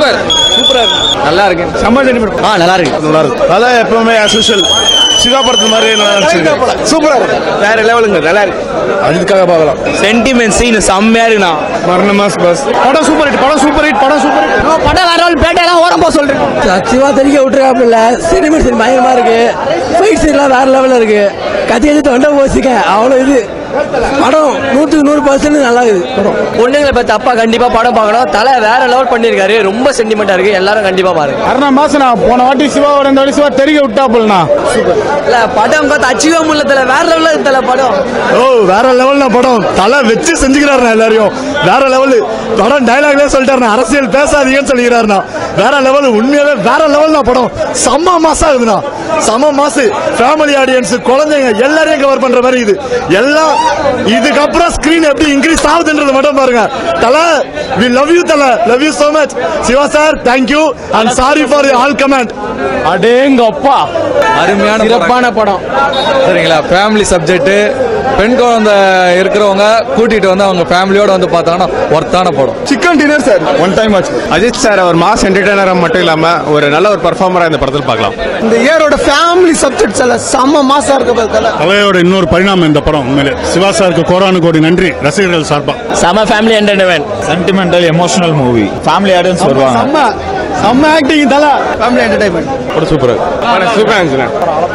super சூப்பரா இருக்கு நல்லா இருக்கு செம்ம சென்டிமெண்ட் ஆ நல்லா இருக்கு நல்லா இருக்கு தலை எப்பவுமே ஆஸ் யூஷுவல் சிவா படத்து மாதிரி நல்லா நடிச்சிருக்காரு சூப்பரா இருக்கு வேற லெவலுங்க நல்லா இருக்கு அதுக்காக பார்க்கலாம் சென்டிமெண்ட் சீன் செம்மையா இருக்குண்ணா மரணமாஸ் பஸ் படம் சூப்பர் ஹிட் படம் சூப்பர் ஹிட் படம் சூப்பர் ஹிட் படம் வேற பேட்டையெல்லாம் ஓரம் போக சொல்றேன் சிவா தெரிக்க விட்டுருக்காப்புல சென்டிமெண்ட் சீன் பயங்கரமா இருக்கு ஃபைட் சீன்லாம் வேற லெவல்ல இருக்கு கத்தி கத்தி தொண்டை போச்சுக்க அவ்வளோ இது படம் நூற்றுக்கு நூறு பர்சன்ட் நல்லா இருக்குது படம் பொண்ணுங்களை பத்தி அப்பா கண்டிப்பா படம் பார்க்கணும் தலை வேற லெவல் பண்ணிருக்காரு ரொம்ப சென்டிமெண்டா இருக்கு எல்லாரும் கண்டிப்பா பாருங்க அரணா மாசம் நான் போன வாட்டி சிவாவோட இந்த வாட்டி சிவா தெரிய விட்டாப்புலண்ணா இல்ல படம் பார்த்து அச்சுவே முடியல தலை வேற லெவல்ல இருக்கு தலை படம் ஓ வேற லெவல்ல படம் தலை வச்சு செஞ்சுக்கிறாருண்ணா எல்லாரையும் வேற லெவல் படம் டைலாக்லயே சொல்லிட்டாருண்ணா அரசியல் பேசாதீங்கன்னு சொல்லிக்கிறாருண்ணா வேற லெவல் உண்மையாவே வேற லெவல்னா படம் செம்ம மாசா இருக்குதுண்ணா செம்ம மாசு ஃபேமிலி ஆடியன்ஸ் குழந்தைங்க எல்லாரையும் கவர் பண்ற மாதிரி இது எல்லாம் இதுக்கப்புறம் ஸ்கிரீன் எப்படி இன்க்ரீஸ் ஆகுதுன்றது மட்டும் பாருங்க தலை வி லவ் யூ தலை love you so much Siva sir thank you and sorry for all comment அடேங்கப்பா அருமையான சிறப்பான படம் சரிங்களா ஃபேமிலி சப்ஜெக்ட் பெண் குழந்தை இருக்கிறவங்க கூட்டிட்டு வந்து அவங்க ஃபேமிலியோட வந்து பார்த்தாங்கன்னா ஒர்த்தான படம் chicken dinner sir one time ஆச்சு அஜித் சார் அவர் மாஸ் என்டர்டைனரா மட்டும் இல்லாம ஒரு நல்ல ஒரு பர்ஃபார்மரா இந்த படத்தில் பார்க்கலாம் இந்த இயரோட ஃபேமிலி சப்ஜெக்ட்ஸ் எல்லாம் செம்ம மாசா இருக்கு பார்த்தல தலையோட இன்னொரு பரிணாமம் இந்த படம் உண்மையிலே சிவா சாருக்கு கோடானு கோடி நன்றி ரசிகர்கள் சார்பா செம family entertainment sentimental emotional movie family audience வருவாங்க செம்ம செம்ம ஆக்டிங் தலை ஃபேமிலி என்டர்டைன்மெண்ட் படம் சூப்பர் சூப்பரா இருந்துச்சுண்ணே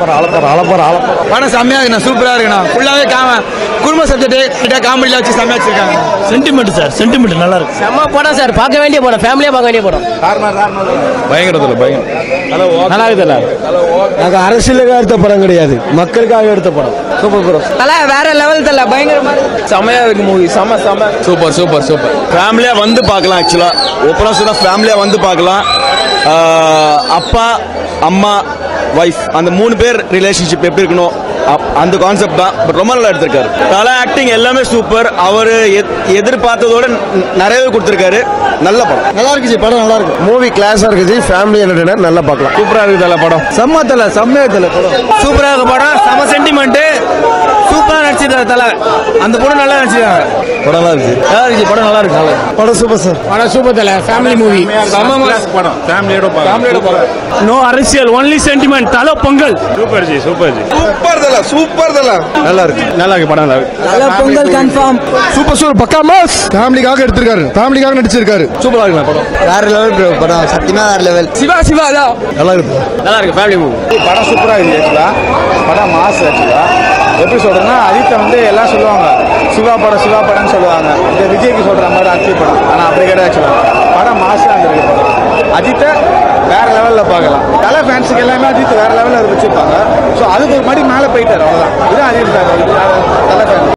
படம் செம்மையா இருக்குண்ணா சூப்பரா இருக்குண்ணா ஃபுல்லாவே காம குடும்ப சப்ஜெக்ட் லைட்டா காமெடியில வச்சு செம்மையா வச்சிருக்காங்க சென்டிமெண்ட் சார் சென்டிமெண்ட் நல்லா இருக்கு செம்ம படம் சார் பார்க்க வேண்டிய படம் ஃபேமிலியா பார்க்க வேண்டிய படம் பயங்கரத்துல பயங்கரம் நல்லா இருக்குல்ல நாங்க அரசியலுக்காக எடுத்த படம் கிடையாது மக்களுக்காக எடுத்த படம் சூப்பர் ப்ரோ தலை வேற லெவல் தலை பயங்கரமா செம்மையா இருக்கு மூவி செம்ம செம்ம சூப்பர் சூப்பர் சூப்பர் ஃபேமிலியா வந்து பார்க்கலாம் ஆக்சுவலா ஓப்பனா சொன்னா ஃபேமிலியா வந்து பார்க்கலாம் ஆஹ் அப்பா அம்மா வைஃப் அந்த மூணு பேர் ரிலேஷன்ஷிப் எப்படி இருக்கணும் அப்- அந்த கான்செப்ட் தான் பட் ரொம்ப நல்லா எடுத்திருக்காரு தலை ஆக்டிங் எல்லாமே சூப்பர் அவர் எதிர்பார்த்ததோட ந- நிறையவே கொடுத்திருக்காரு நல்ல படம் நல்லா இருக்குச்சு படம் நல்லா இருக்கு மூவி கிளாஸா இருக்குது ஃபேமிலி என்டர்டைனர் நல்லா பார்க்கலாம் சூப்பரா இருக்குது தல படம் செம்ம தலை செம்மையா தலை படம் சூப்பரா இருக்கு படம் செம சென்டிமெண்ட் சூப்பரா நடிச்சிருக்காரு தலை அந்த படம் நல்லா நடிச்சிருக்காங்க படம் நல்லா இருக்கு நல்லா இருக்கு படம் நல்லா இருக்கு நல்லா இருக்கு படம் சூப்பர் சார் படம் சூப்பர் தலை ஃபேமிலி மூவி செம படம் ஃபேமிலியோட பார்க்கலாம் நோ அரசியல் ஒன்லி சென்டிமெண்ட் தலை Pongal super ji super ji super தலை சூப்பர் தலை நல்லா இருக்கு நல்லா இருக்கு படம் நல்லா இருக்கு நல்ல பொங்கல் கன்ஃபார்ம் சூப்பர் சூப்பர் பக்கா மாஸ் ஃபேமிலிக்காக எடுத்திருக்காரு ஃபேமிலிக்காக நடிச்சிருக்காரு சூப்பரா இருக்கு படம் வேற லெவல் ப்ரோ படம் சத்தியமா வேற லெவல் சிவா சிவா தான் நல்லா இருக்கு நல்லா இருக்கு ஃபேமிலி மூவி படம் சூப்பரா இருக்கு ஆக்சுவலா படம் மாஸ் ஆக்சுவலா எப்படி சொல்றேன்னா அஜித்தை வந்து எல்லாம் சொல்லுவாங்க சிவா படம் சிவா படம்னு சொல்லுவாங்க இந்த விஜய்க்கு சொல்ற மாதிரி அஜித் படம் ஆனா அப்படி கிடையாது ஆக்சுவலா படம் மாசா இருந்திருக்கு படம் அஜித்தை வேற லெவல்ல பார்க்கலாம் தலை ஃபேன்ஸுக்கு எல்லாமே அஜித் வேற லெவல்ல வச்சிருப்பாங்க ஸோ அதுக்கு ஒரு மடி மேலே போயிட்டாரு அவ்வளோதான் இதுதான் அஜித் சார்